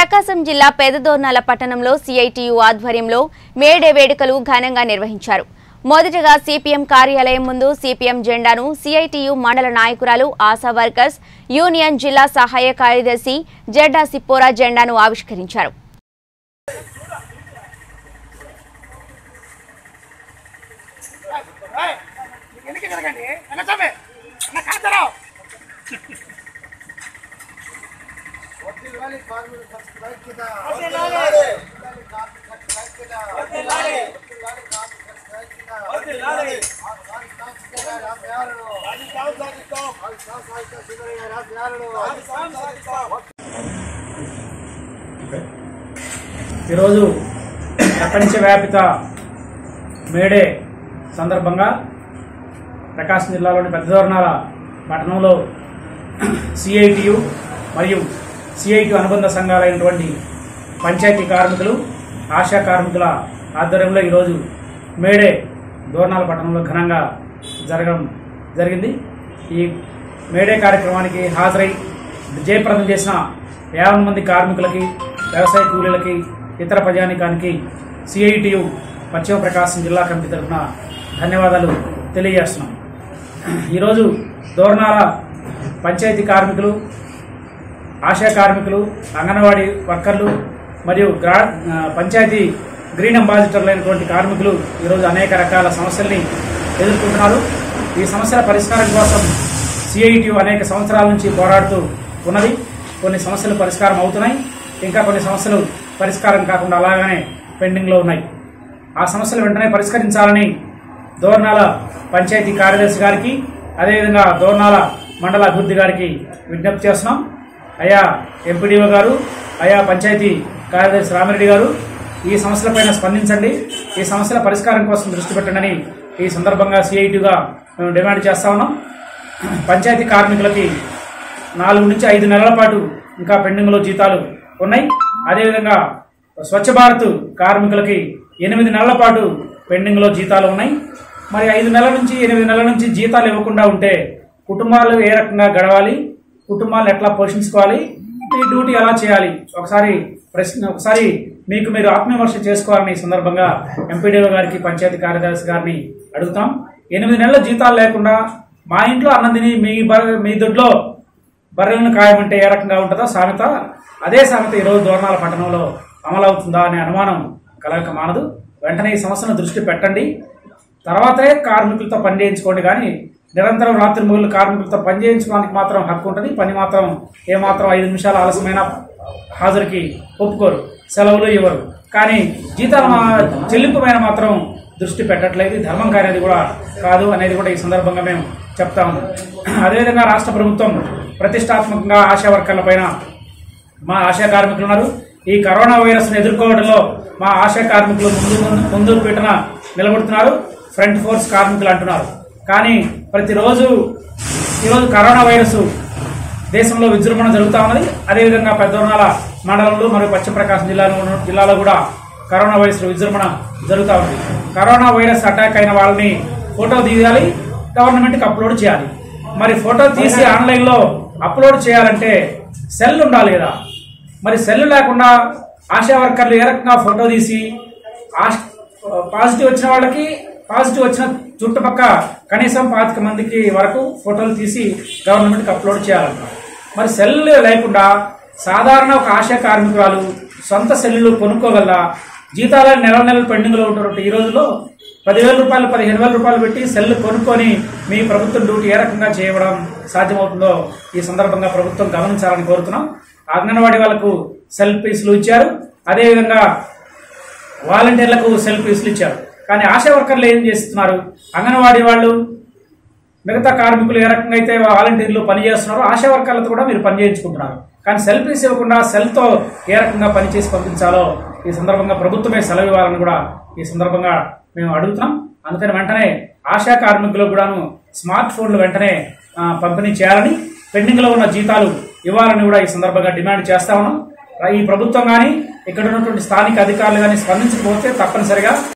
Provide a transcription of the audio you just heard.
ప్రకాశం జిల్లా పెదదోర్నాల పట్టణంలో సిఐటియు ఆధ్వర్యంలో మేడే వేడుకలు ఘనంగా నిర్వహించారు మొదటగా సిపిఎం కార్యాలయం ముందు సిపిఎం జెండాను సిఐటియు మండల నాయకురాలు ఆశా వర్కర్స్ యూనియన్ జిల్లా సహాయ కార్యదర్శి జెడ్డా సిప్పోరా జెండాను ఆవిష్కరించారు ఎందుకు జరగండి అన్న చంపే అన్న కాంతారావు ఈరోజు ప్రపంచవ్యాపిత మేడే సందర్భంగా ప్రకాశం జిల్లాలోని పెద్దదోర్నాల పట్టణంలో సిఐటియు మరియు సిఐటి అనుబంధ సంఘాలైనటువంటి పంచాయతీ కార్మికులు ఆశా కార్మికుల ఆధ్వర్యంలో ఈరోజు మేడే దోర్నాల పట్టణంలో ఘనంగా జరగడం జరిగింది ఈ మేడే కార్యక్రమానికి హాజరై జయప్రదం చేసిన యాభై మంది కార్మికులకి వ్యవసాయ కూలీలకి ఇతర ప్రజానికానికి సిఐటియు పశ్చిమ ప్రకాశం జిల్లా కమిటీ తరఫున ధన్యవాదాలు తెలియజేస్తున్నాం ఈరోజు దోర్నాల పంచాయతీ కార్మికులు ఆశా కార్మికులు అంగన్వాడీ వర్కర్లు మరియు గ్రా ఆ, పంచాయతీ గ్రీన్ అంబాసిడర్లు అయినటువంటి కార్మికులు ఈరోజు అనేక రకాల సమస్యల్ని ఎదుర్కొంటున్నారు ఈ సమస్యల పరిష్కారం కోసం సిఐటియు అనేక సంవత్సరాల నుంచి పోరాడుతూ ఉన్నది కొన్ని సమస్యలు పరిష్కారం అవుతున్నాయి ఇంకా కొన్ని సమస్యలు పరిష్కారం కాకుండా అలాగనే పెండింగ్లో ఉన్నాయి ఆ సమస్యలు వెంటనే పరిష్కరించాలని దోర్నాల పంచాయతీ కార్యదర్శి గారికి అదేవిధంగా దోర్నాల మండల అభివృద్ధి గారికి విజ్ఞప్తి చేస్తున్నాం అయా ఎంపీడీఓ గారు అయా పంచాయతీ కార్యదర్శి రామిరెడ్డి గారు ఈ సమస్యలపైన స్పందించండి ఈ సమస్యల పరిష్కారం కోసం దృష్టి పెట్టండి ఈ సందర్భంగా సిఐటిగా మేము డిమాండ్ చేస్తా ఉన్నాం పంచాయతీ కార్మికులకి నాలుగు నుంచి ఐదు నెలల పాటు ఇంకా పెండింగ్లో జీతాలు ఉన్నాయి అదేవిధంగా స్వచ్ఛ భారత్ కార్మికులకి ఎనిమిది నెలల పాటు పెండింగ్లో జీతాలు ఉన్నాయి మరి ఐదు నెలల నుంచి ఎనిమిది నెలల నుంచి జీతాలు ఇవ్వకుండా ఉంటే కుటుంబాలు ఏ రకంగా గడవాలి కుటుంబాలను ఎట్లా పోషించుకోవాలి మీ డ్యూటీ ఎలా చేయాలి ఒకసారి ప్రశ్న ఒకసారి మీకు మీరు ఆత్మవిమర్శ చేసుకోవాలని ఈ సందర్భంగా ఎంపీడీఓ గారికి పంచాయతీ కార్యదర్శి గారిని అడుగుతాం ఎనిమిది నెలల జీతాలు లేకుండా మా ఇంట్లో అన్నం తిని మీ బ- మీ దొడ్లో బర్రెలను కాయమంటే ఏ రకంగా ఉంటుందో సామెత అదే సామెత ఈరోజు దోర్నాల పట్టణంలో అమలవుతుందా అనే అనుమానం కలగక మానదు వెంటనే ఈ సమస్యను దృష్టి పెట్టండి తర్వాతే కార్మికులతో పని చేయించుకోండి కానీ నిరంతరం రాత్రి మొగులు కార్మికులతో పని చేయించుకోవడానికి మాత్రం హక్కు ఉంటుంది పని మాత్రం ఏమాత్రం ఐదు నిమిషాలు ఆలస్యమైన హాజరుకి ఒప్పుకోరు సెలవులు ఇవ్వరు కానీ జీతాల మా- చెల్లింపు పైన మాత్రం దృష్టి పెట్టట్లేదు ఇది ధర్మం కానిది కూడా కాదు అనేది కూడా ఈ సందర్భంగా మేము చెప్తా ఉన్నాం అదేవిధంగా రాష్ట్ర ప్రభుత్వం ప్రతిష్టాత్మకంగా ఆశా వర్కర్ల పైన మా ఆశా కార్మికులు ఉన్నారు ఈ కరోనా వైరస్ను ఎదుర్కోవడంలో మా ఆశా కార్మికులు ముందు ముందు- ముందు పీటన నిలబడుతున్నారు ఫ్రంట్ ఫోర్స్ కార్మికులు అంటున్నారు కానీ ప్రతిరోజు ఈరోజు కరోనా వైరస్ దేశంలో విజృంభణ జరుగుతూ ఉన్నది అదేవిధంగా పెద్దోర్నాల మండలంలో మరియు పశ్చిమ ప్రకాశం జిల్లాలో ఉన్న- జిల్లాలో కూడా కరోనా వైరస్ విజృంభణ జరుగుతూ ఉంది కరోనా వైరస్ అటాక్ అయిన వాళ్ళని ఫోటో తీయాలి గవర్నమెంట్కి అప్లోడ్ చేయాలి మరి ఫోటో తీసి ఆన్లైన్లో అప్లోడ్ చేయాలంటే సెల్ ఉండాలి కదా మరి సెల్ లేకుండా ఆశా వర్కర్లు ఏ రకంగా ఫోటో తీసి ఆశ- పాజిటివ్ వచ్చిన వాళ్ళకి పాజిటివ్ వచ్చిన చుట్టుపక్క కనీసం పాతిక మందికి వరకు ఫోటోలు తీసి గవర్నమెంట్కి అప్లోడ్ చేయాలంటారు మరి సెల్ లేకుండా సాధారణ ఒక ఆశా కార్మికురాలు సొంత సెల్లులు కొనుక్కోగల జీతాల నెల నెలలు పెండింగ్లో ఉంటున్నట్టు ఈ రోజుల్లో పదివేల రూపాయలు పదిహేను వేల రూపాయలు పెట్టి సెల్ కొనుక్కొని మీ ప్రభుత్వం డ్యూటీ ఏ రకంగా చేయడం సాధ్యమవుతుందో ఈ సందర్భంగా ప్రభుత్వం గమనించాలని కోరుతున్నాం అంగన్వాడీ వాళ్ళకు సెల్ పీసులు ఇచ్చారు అదేవిధంగా వాలంటీర్లకు సెల్ పీసులు ఇచ్చారు కానీ ఆశా వర్కర్లు ఏం చేస్తున్నారు అంగన్వాడీ వాళ్ళు మిగతా కార్మికులు ఏ రకంగా అయితే వాలంటీర్లు పని చేస్తున్నారో ఆశా వర్కర్లతో కూడా మీరు పని చేయించుకుంటున్నారు కానీ సెల్ పీస్ ఇవ్వకుండా సెల్తో ఏ రకంగా పనిచేసి పంపించాలో ఈ సందర్భంగా ప్రభుత్వమే సెలవు ఇవ్వాలని కూడా ఈ సందర్భంగా మేము అడుగుతున్నాం అందుకని వెంటనే ఆశా కార్మికులకు కూడాను స్మార్ట్ ఫోన్లు వెంటనే ఆ, పంపిణీ చేయాలని పెండింగ్లో ఉన్న జీతాలు ఇవ్వాలని కూడా ఈ సందర్భంగా డిమాండ్ చేస్తా ఉన్నాం ఈ ప్రభుత్వం కానీ ఇక్కడ ఉన్నటువంటి స్థానిక అధికారులు కానీ స్పందించకపోతే తప్పనిసరిగా